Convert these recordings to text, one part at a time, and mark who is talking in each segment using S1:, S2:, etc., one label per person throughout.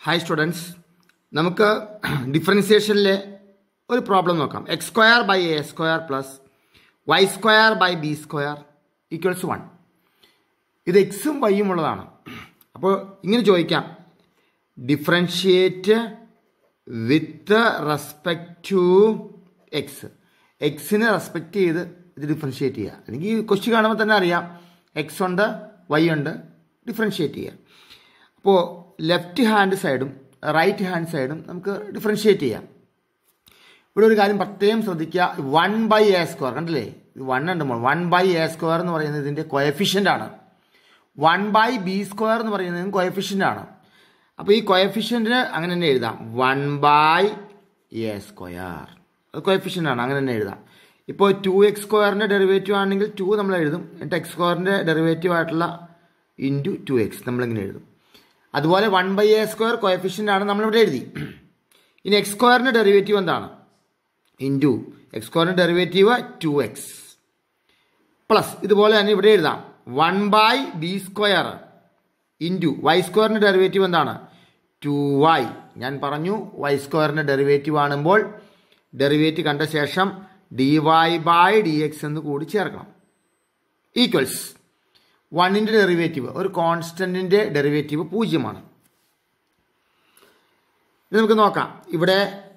S1: hi students നമുക്ക് ഡിഫറൻസിയേഷനിലെ ഒരു problem നോക്കാം X square by A square plus Y square by B square equals one ഇത് എക്സും വൈയും ഉള്ളതാണ് അപ്പോൾ ഇങ്ങനെ ചോദിക്കാം differentiate with respect to X എക്സിനെ റെസ്പെക്റ്റ് ചെയ്ത് ഇത് ഡിഫറൻഷിയേറ്റ് ചെയ്യുക അല്ലെങ്കിൽ ക്വസ്റ്റ്യൻ കാണുമ്പോൾ തന്നെ അറിയാം എക്സ് ഉണ്ട് വൈ ഉണ്ട് ഡിഫറൻഷിയേറ്റ് ചെയ്യുക അപ്പോൾ ലെഫ്റ്റ് ഹാൻഡ് സൈഡും റൈറ്റ് ഹാൻഡ് സൈഡും നമുക്ക് ഡിഫറൻഷിയേറ്റ് ചെയ്യാം ഇവിടെ ഒരു കാര്യം പ്രത്യേകം ശ്രദ്ധിക്കുക വൺ ബൈ എ സ്ക്വയർ കണ്ടില്ലേ ഇത് വൺ ഉണ്ട് വൺ ബൈ എ സ്ക്വയർ എന്ന് പറയുന്നത് ഇതിൻ്റെ കൊയഫിഷ്യൻ്റ് ആണ് വൺ ബൈ ബി സ്ക്വയർ എന്ന് പറയുന്നത് കൊയഫിഷ്യൻ്റ് ആണ് അപ്പോൾ ഈ കൊയഫിഷ്യൻറ്റിന് അങ്ങനെ തന്നെ എഴുതാം വൺ ബൈ എ സ്ക്വയർ അത് കൊയഫിഷ്യൻ്റ് ആണ് അങ്ങനെ തന്നെ എഴുതാം ഇപ്പോൾ ടു എക്സ് സ്ക്വയറിൻ്റെ ഡെറിവേറ്റീവ് ആണെങ്കിൽ ടു നമ്മൾ എഴുതും എന്നിട്ട് എക്സ് സ്ക്വയറിൻ്റെ ഡെറിവേറ്റീവ് ആയിട്ടുള്ള ഇൻറ്റു ടു എക്സ് നമ്മളിങ്ങനെ എഴുതും അതുപോലെ one by A square coefficient ആണ് നമ്മളിവിടെ എഴുതി ഇനി എക്സ് സ്ക്വയറിൻ്റെ ഡെറിവേറ്റീവ് എന്താണ് ഇൻറ്റു എക്സ് സ്ക്വയറിൻ്റെ ഡെറിവേറ്റീവ് ടു എക്സ് പ്ലസ് ഇതുപോലെ തന്നെ ഇവിടെ എഴുതാം one by B square into Y സ്ക്വയറിൻ്റെ ഡെറിവേറ്റീവ് എന്താണ് ടു വൈ ഞാൻ പറഞ്ഞു വൈ സ്ക്വയറിൻ്റെ ഡെറിവേറ്റീവ് ആണുമ്പോൾ ഡെറിവേറ്റീവ് കണ്ട ശേഷം D Y by D X എന്ന് കൂടി ചേർക്കണം ഈക്വൽസ് വണ്ണിൻ്റെ ഡെറിവേറ്റീവ് ഒരു കോൺസ്റ്റൻറ്റിൻ്റെ ഡെറിവേറ്റീവ് പൂജ്യമാണ് ഇത് നമുക്ക് നോക്കാം ഇവിടെ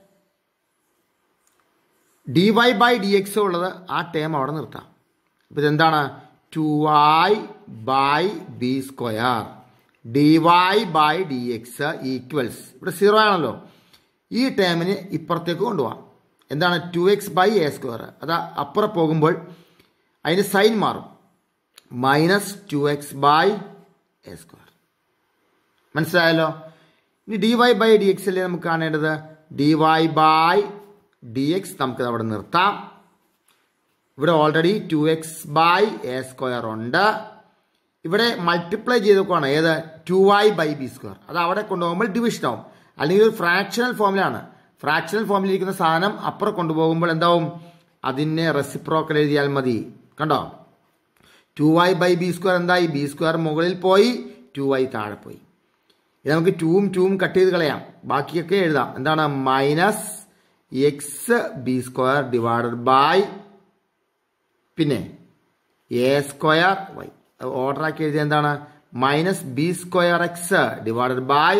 S1: D Y by D X ഉള്ളത് ആ ടേം അവിടെ നിർത്താം അപ്പോൾ ഇതെന്താണ് two I by B square D Y by D X equals ഇവിടെ സീറോ ആണല്ലോ ഈ ടേമിന് ഇപ്പുറത്തേക്ക് കൊണ്ടുപോകാം എന്താണ് two X by A square അത് അപ്പുറം പോകുമ്പോൾ അതിന് സൈൻ മാറും minus two X by A square മനസ്സിലായല്ലോ ഇനി D Y by D X അല്ലേ നമുക്ക് കാണേണ്ടത് D Y by D X നമുക്ക് അവിടെ നിർത്താം ഇവിടെ already two X by A square ഉണ്ട് ഇവിടെ മൾട്ടിപ്ലൈ ചെയ്തേക്കുവാണ് ഏത് two Y by B square അത് അവിടെ കൊണ്ടുപോകുമ്പോൾ ഡിവിഷൻ ആവും അല്ലെങ്കിൽ ഒരു ഫ്രാക്ഷണൽ ഫോമിലാണ് ഫ്രാക്ഷണൽ ഫോമിലിരിക്കുന്ന സാധനം അപ്പുറം കൊണ്ടുപോകുമ്പോൾ എന്താവും അതിനെ റെസിപ്രോക്കൽ എഴുതിയാൽ മതി കണ്ടോ two Y by B square എന്തായി ബി സ്ക്വയർ മുകളിൽ പോയി ടു വൈ താഴെ പോയി ഇത് നമുക്ക് ടൂവും ടൂവും കട്ട് ചെയ്ത് കളയാം ബാക്കിയൊക്കെ എഴുതാം എന്താണ് minus X B square divided by പിന്നെ എ സ്ക്വയർ വൈ ഓർഡർ ആക്കി എഴുതിയ എന്താണ് minus B square X divided by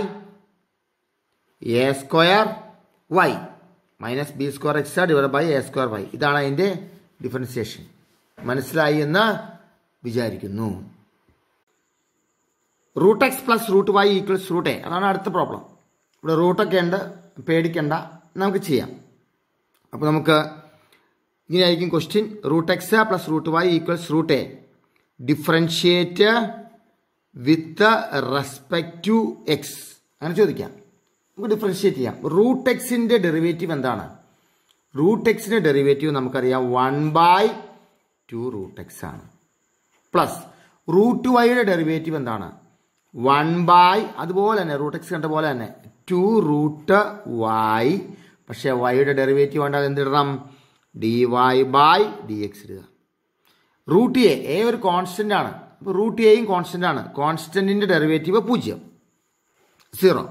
S1: A square Y minus B square X divide by A square Y ഇതാണ് അതിൻ്റെ ഡിഫറൻസിയേഷൻ മനസ്സിലായി എന്ന് വിചാരിക്കുന്നു root X plus root Y equals root A അതാണ് അടുത്ത പ്രോബ്ലം ഇവിടെ റൂട്ടൊക്കെ ഉണ്ട് പേടിക്കണ്ട നമുക്ക് ചെയ്യാം അപ്പോൾ നമുക്ക് ഇങ്ങനെയായിരിക്കും question root X plus root Y equals root A differentiate with respect to X അങ്ങനെ ചോദിക്കാം നമുക്ക് ഡിഫറൻഷിയേറ്റ് ചെയ്യാം റൂട്ട് എക്സിൻ്റെ ഡെറിവേറ്റീവ് എന്താണ് റൂട്ട് എക്സിൻ്റെ ഡെറിവേറ്റീവ് നമുക്കറിയാം one by two root X ആണ് പ്ലസ് റൂട്ട് വൈയുടെ ഡെറിവേറ്റീവ് എന്താണ് വൺ ബൈ അതുപോലെ തന്നെ റൂട്ട് എക്സ് കണ്ട പോലെ തന്നെ ടു റൂട്ട് വൈ പക്ഷേ വൈയുടെ ഡെറിവേറ്റീവ് വേണ്ടാൽ എന്തിടണം D Y by D X ഇടുക റൂട്ട് എ എ ഒരു കോൺസ്റ്റൻ്റ് ആണ് അപ്പോൾ റൂട്ട് എയും കോൺസ്റ്റൻ്റ് ആണ് കോൺസ്റ്റൻറ്റിൻ്റെ ഡെറിവേറ്റീവ് പൂജ്യം സീറോ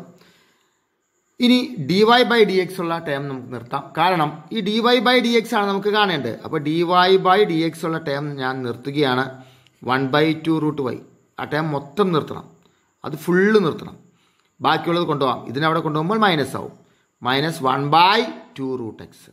S1: ഇനി D Y by D X ഉള്ള ടേം നമുക്ക് നിർത്താം കാരണം ഈ D Y by D X ആണ് നമുക്ക് കാണേണ്ടത് അപ്പോൾ D Y by D X ഉള്ള ടേം ഞാൻ നിർത്തുകയാണ് one by two root Y ആ ടേം മൊത്തം നിർത്തണം അത് ഫുള്ള് നിർത്തണം ബാക്കിയുള്ളത് കൊണ്ടുപോകാം ഇതിനവിടെ കൊണ്ടുപോകുമ്പോൾ മൈനസ് ആവും minus one by two root X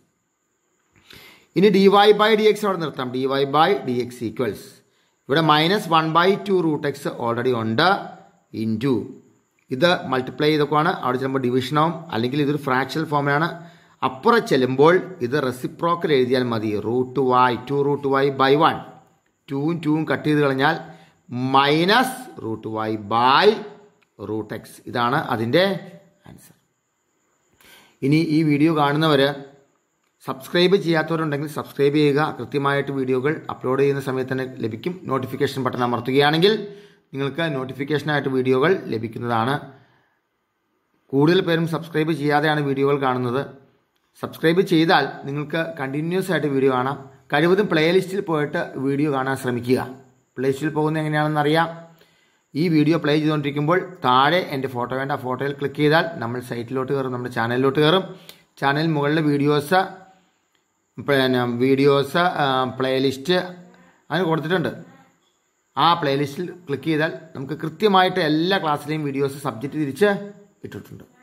S1: ഇനി D Y by D X അവിടെ നിർത്താം D Y by D X equals ഇവിടെ minus one by two root X already ഉണ്ട് ഇൻ ടു ഇത് മൾട്ടിപ്ലൈ ചെയ്തൊക്കെയാണ് അവിടെ ചെല്ലുമ്പോൾ ഡിവിഷൻ ആവും അല്ലെങ്കിൽ ഇതൊരു ഫ്രാക്ഷണൽ ഫോമിലാണ് അപ്പുറം ചെല്ലുമ്പോൾ ഇത് റെസിപ്രോക്കൽ എഴുതിയാൽ മതി root y two root y by one ടൂവും ടൂവും കട്ട് ചെയ്ത് കളഞ്ഞാൽ minus root y by root x ഇതാണ് അതിൻ്റെ ആൻസർ ഇനി ഈ വീഡിയോ കാണുന്നവർ സബ്സ്ക്രൈബ് ചെയ്യാത്തവരുണ്ടെങ്കിൽ സബ്സ്ക്രൈബ് ചെയ്യുക കൃത്യമായിട്ട് വീഡിയോകൾ അപ്ലോഡ് ചെയ്യുന്ന സമയത്ത് തന്നെ ലഭിക്കും നോട്ടിഫിക്കേഷൻ ബട്ടൺ അമർത്തുകയാണെങ്കിൽ നിങ്ങൾക്ക് നോട്ടിഫിക്കേഷനായിട്ട് വീഡിയോകൾ ലഭിക്കുന്നതാണ് കൂടുതൽ പേരും സബ്സ്ക്രൈബ് ചെയ്യാതെയാണ് വീഡിയോകൾ കാണുന്നത് സബ്സ്ക്രൈബ് ചെയ്താൽ നിങ്ങൾക്ക് കണ്ടിന്യൂസ് ആയിട്ട് വീഡിയോ കാണാം കഴിവതും പ്ലേലിസ്റ്റിൽ പോയിട്ട് വീഡിയോ കാണാൻ ശ്രമിക്കുക പ്ലേലിസ്റ്റിൽ പോകുന്നത് എങ്ങനെയാണെന്ന് അറിയാം ഈ വീഡിയോ പ്ലേ ചെയ്തുകൊണ്ടിരിക്കുമ്പോൾ താഴെ എൻ്റെ ഫോട്ടോ വേണ്ട ആ ഫോട്ടോയിൽ ക്ലിക്ക് ചെയ്താൽ നമ്മൾ സൈറ്റിലോട്ട് കയറും നമ്മുടെ ചാനലിലോട്ട് കയറും ചാനൽ മുകളിൽ വീഡിയോസ് പിന്നെ വീഡിയോസ് പ്ലേലിസ്റ്റ് അതിന് കൊടുത്തിട്ടുണ്ട് ആ പ്ലേലിസ്റ്റിൽ ക്ലിക്ക് ചെയ്താൽ നമുക്ക് കൃത്യമായിട്ട് എല്ലാ ക്ലാസ്സിലെയും വീഡിയോസ് സബ്ജക്റ്റ് തിരിച്ച് ഇട്ടിട്ടുണ്ട്